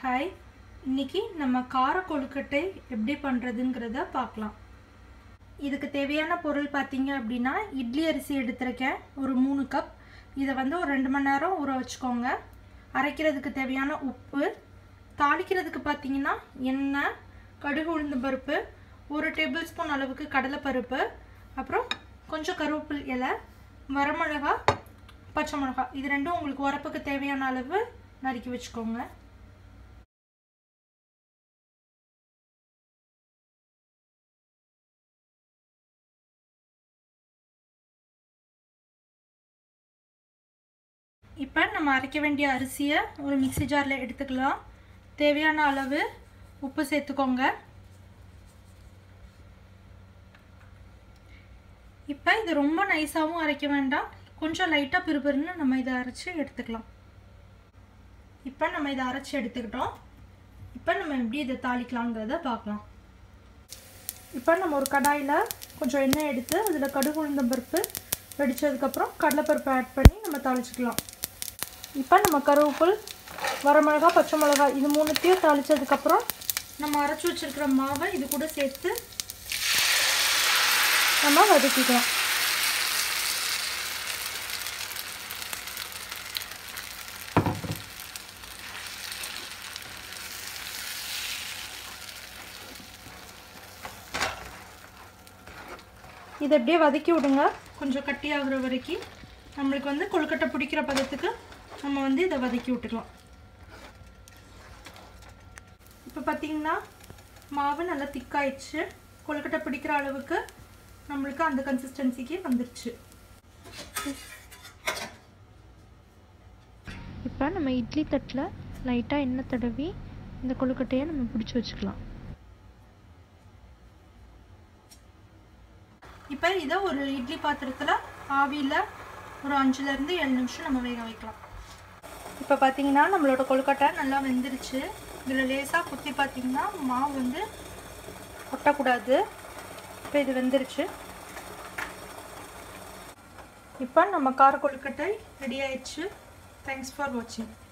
hi இன்னைக்கு நம்ம கார கொழுக்கட்டை எப்படி பண்ணுறதுங்கிறத பார்க்கலாம் இதுக்கு தேவையான பொருள் பார்த்தீங்க அப்படின்னா இட்லி அரிசி எடுத்திருக்கேன் ஒரு மூணு கப் இதை வந்து ஒரு ரெண்டு மணி நேரம் ஊற வச்சுக்கோங்க அரைக்கிறதுக்கு தேவையான உப்பு தாளிக்கிறதுக்கு பார்த்தீங்கன்னா எண்ணெய் கடுகு உளுந்து பருப்பு ஒரு டேபிள் ஸ்பூன் அளவுக்கு கடலைப்பருப்பு அப்புறம் கொஞ்சம் கருவேப்பில் இலை வரமிளகா பச்சை மிளகா இது ரெண்டும் உங்களுக்கு உரப்புக்கு தேவையான அளவு நறுக்கி வச்சுக்கோங்க இப்போ நம்ம அரைக்க வேண்டிய அரிசியை ஒரு மிக்சி ஜாரில் எடுத்துக்கலாம் தேவையான அளவு உப்பு சேர்த்துக்கோங்க இப்போ இது ரொம்ப நைஸாகவும் அரைக்க வேண்டாம் கொஞ்சம் லைட்டாக பிறுபிறுன்னு நம்ம இதை அரைச்சி எடுத்துக்கலாம் இப்போ நம்ம இதை அரைச்சி எடுத்துக்கிட்டோம் இப்போ நம்ம எப்படி இதை தாளிக்கலாங்கிறத பார்க்கலாம் இப்போ நம்ம ஒரு கடாயில் கொஞ்சம் எண்ணெய் எடுத்து அதில் கடுகு உளுந்தம் பருப்பு வெடித்ததுக்கப்புறம் கடலைப்பருப்பு ஆட் பண்ணி நம்ம தாளிச்சிக்கலாம் இப்போ நம்ம கருவேப்பில் வரமிளகா பச்சை மிளகா இது மூணுத்தையும் தாளித்ததுக்கப்புறம் நம்ம அரைச்சி வச்சுருக்கிற மாவை இது கூட சேர்த்து நம்ம வதக்கிக்கலாம் இதை அப்படியே வதக்கி விடுங்க கொஞ்சம் கட்டி ஆகுற வரைக்கும் நம்மளுக்கு வந்து கொழுக்கட்டை பிடிக்கிற பதத்துக்கு நம்ம வந்து இதை வதக்கி விட்டுக்கலாம் இப்போ பார்த்தீங்கன்னா மாவு நல்லா திக்காயிடுச்சு கொழுக்கட்டை பிடிக்கிற அளவுக்கு நம்மளுக்கு அந்த கன்சிஸ்டன்சிக்கு வந்துருச்சு இப்போ நம்ம இட்லி தட்டில் லைட்டாக எண்ணெய் தடவி இந்த கொழுக்கட்டையை நம்ம பிடிச்சி வச்சுக்கலாம் இப்போ இதை ஒரு இட்லி பாத்திரத்தில் ஆவியில் ஒரு அஞ்சுலேருந்து ஏழு நிமிஷம் நம்ம வேக வைக்கலாம் இப்போ பார்த்தீங்கன்னா நம்மளோட கொழுக்கட்டை நல்லா வெந்துருச்சு இதில் லேசாக குத்தி பார்த்தீங்கன்னா மாவு வந்து ஒட்டக்கூடாது இப்போ இது வெந்துருச்சு இப்போ நம்ம கார கொழுக்கட்டை ரெடி ஆயிடுச்சு தேங்க்ஸ் ஃபார் வாட்சிங்